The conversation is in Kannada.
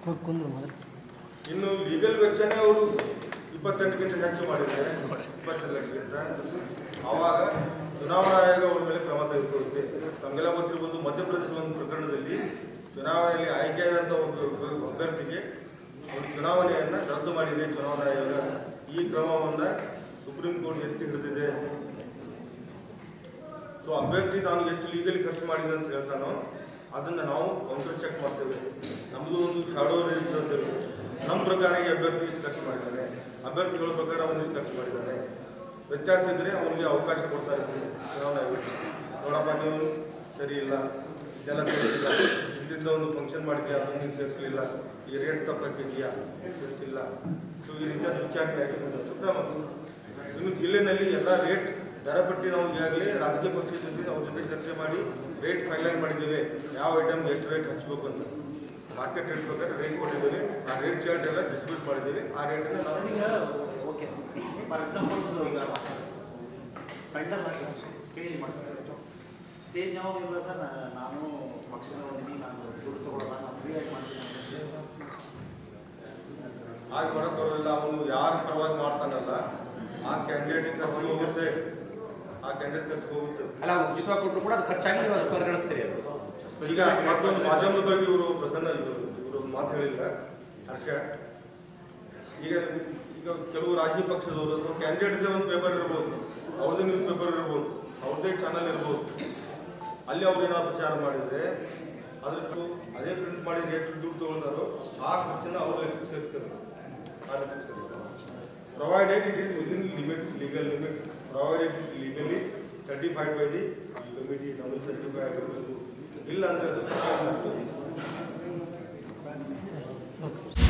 ಕುಂದ್ರು ಮೊದಲು ಇನ್ನು ಲೀಗಲ್ ವೆಚ್ಚನೇ ಅವರು ಇಪ್ಪತ್ತೆಂಟಕ್ಕಿಂತ ಹೆಚ್ಚು ಮಾಡಿದ್ದಾರೆ ಇಪ್ಪತ್ತೆಂಟು ಲಕ್ಷಕ್ಕಿಂತ ಆವಾಗ ಚುನಾವಣಾ ಆಯೋಗ ಅವ್ರ ಮೇಲೆ ಕ್ರಮ ತೆಗೆದುಕೊಳ್ಳುತ್ತೆ ತಮಗೆಲ್ಲ ಗೊತ್ತಿರ್ಬೋದು ಮಧ್ಯಪ್ರದೇಶ ಒಂದು ಪ್ರಕರಣದಲ್ಲಿ ಚುನಾವಣೆಯಲ್ಲಿ ಆಯ್ಕೆಯಾದಂಥ ಒಂದು ಅಭ್ಯರ್ಥಿಗೆ ಒಂದು ಚುನಾವಣೆಯನ್ನು ರದ್ದು ಮಾಡಿದೆ ಚುನಾವಣಾ ಆಯೋಗ ಈ ಕ್ರಮವನ್ನು ಸುಪ್ರೀಂ ಕೋರ್ಟ್ ಎತ್ತಿ ಹಿಡಿದಿದೆ ಸೊ ಅಭ್ಯರ್ಥಿ ನಾನು ಎಷ್ಟು ಲೀಗಲಿ ಖರ್ಚು ಮಾಡಿದೆ ಅಂತ ಹೇಳ್ತಾನೋ ಅದನ್ನ ನಾವು ಕೌಂಟರ್ ಚೆಕ್ ಮಾಡ್ತೇವೆ ನಮ್ಮದು ಒಂದು ಶಾಡೋ ರಿಜಿಸ್ಟರ್ ಅಂತ ಇರುತ್ತೆ. ನಮ್ಮ ಪ್ರಕಾರ ಈ ಅಭ್ಯರ್ಥಿ ಇಷ್ಟು ಖರ್ಚು ಮಾಡಿದ್ದಾನೆ ಅಭ್ಯರ್ಥಿಗಳ ಪ್ರಕಾರ ಅವನು ಖರ್ಚು ಮಾಡಿದ್ದಾನೆ ವ್ಯತ್ಯಾಸ ಇದ್ರೆ ಅವನಿಗೆ ಅವಕಾಶ ಕೊಡ್ತಾರೆ ಚುನಾವಣಾ ಆಯೋಗ ನೋಡಪ್ಪ ನೀವು ಸರಿ ಇಲ್ಲ ಇದೆಲ್ಲ ಸರಿ ಇಲ್ಲ ಇಲ್ಲಿಂದ ಒಂದು ಫಂಕ್ಷನ್ ಮಾಡಿದ್ಯಾ ಅದನ್ನು ಸೇರಿಸಲಿಲ್ಲ ಈ ರೇಟ್ ತಪ್ಪಾಕಿದ್ಯಾ ಸೇರಿಸಿಲ್ಲ ಸೊ ಈ ರೀತಿಯ ವಿಚಾರಣೆ ಆಗಿದೆ ಸುಪ್ರೀಂ ಇನ್ನು ಜಿಲ್ಲೆನಲ್ಲಿ ಎಲ್ಲ ರೇಟ್ ದರ ಪಟ್ಟಿ ನಾವು ಈಗಾಗಲೇ ರಾಜಕೀಯ ಪಕ್ಷದ ಜೊತೆ ಅವ್ರ ಜೊತೆ ಚರ್ಚೆ ಮಾಡಿ ರೇಟ್ ಫೈನಲೈನ್ ಮಾಡಿದ್ದೇವೆ ಯಾವ ಐಟಮ್ ಎಷ್ಟು ರೇಟ್ ಹಚ್ಚಬೇಕು ಅಂತ ಮಾರ್ಕೆಟ್ ರೇಟ್ ಪ್ರಕಾರ ರೇಟ್ ಕೊಟ್ಟಿದ್ದೇವೆ ಆ ರೇಟ್ ಚಾರ್ಟ್ ಎಲ್ಲ ಡಿಸ್ಟ್ರಿಬ್ಯೂಟ್ ಮಾಡಿದ್ದೇವೆ ಆ ರೇಟನ್ನು ನಾವು ಈಗ ಓಕೆ ಫಾರ್ ಎಕ್ಸಾಂಪಲ್ ಈಗ ಪೆಂಡಲ್ ಸ್ಟೇಜ್ ಮಾಡ್ತಾರೆ ಸ್ಟೇಜ್ ಯಾವಾಗಿಲ್ಲ ಸರ್ ನಾನು ಪಕ್ಷದ ಬಂದಿನಿ ನಾನು ದುಡ್ಡು ತಗೊಳ್ಳಲ್ಲ ನಾನು ಫ್ರೀ ಆಗಿ ಮಾಡ್ತೀನಿ ಅಂತ. ಆಗ ಮಾಡಕ್ ಬರೋದಿಲ್ಲ ಅವನು ಯಾರ ಪರವಾಗಿ ಮಾಡ್ತಾನಲ್ಲ ಆ ಕ್ಯಾಂಡಿಡೇಟ್ ಖರ್ಚಿಗೆ ಹೋಗುತ್ತೆ ಆ ಕ್ಯಾಂಡಿಡೇಟ್ ಖರ್ಚಿಗೆ ಹೋಗುತ್ತೆ ಅಲ್ಲ ಉಚಿತವಾಗಿ ಕೊಟ್ಟರು ಕೂಡ ಅದು ಖರ್ಚಾಗಿ ನೀವು ಅದು ಪರಿಗಣಿಸ್ತೀರಿ ಅದು ಈಗ ಮತ್ತೊಂದು ಮಾಧ್ಯಮದ ಬಗ್ಗೆ ಇವರು ಪ್ರಸನ್ನ ಇವರು ಇವರು ಒಂದು ಮಾತು ಹೇಳಿಲ್ಲ ಹರ್ಷ ಈಗ ಈಗ ಕೆಲವು ರಾಜಕೀಯ ಪಕ್ಷದವರು ಅಥವಾ ಕ್ಯಾಂಡಿಡೇಟ್ದೇ ಒಂದು ಪೇಪರ್ ಇರ್ಬೋದು ಅವ್ರದ್ದೇ ನ್ಯೂಸ್ ಪೇಪರ್ ಇರ್ಬೋದು ಅವ್ರದ್ದೇ ಚಾನಲ್ ಇರ್ಬೋದು ಅಲ್ಲಿ ಅವ್ರು ಏನಾದ್ರು ಪ್ರಚಾರ ಮಾಡಿದ್ರೆ ಅದಕ್ಕೂ ಅದೇ ಪ್ರಿಂಟ್ ಮಾಡಿ ಎಷ್ಟು ದುಡ್ಡು ತಗೊಳ್ತಾರೋ ಆ ಖರ್ಚನ್ನ ಅವ್ರ ಲೆಕ್ಕಕ್ಕೆ ಸೇರಿಸ್ತಾರೆ ಆ ಲೆಕ್ಕಕ್ಕೆ ಸೇರಿಸ್ತಾರೆ provided it is within limits legal limits provided it legally certified by the committee ನಾವು ಸರ್ಟಿಫೈ ಆಗಿರಬೇಕು ಇಲ್ಲ ಅಂದ್ರೆ ಅದು ಎಸ್ ಓಕೆ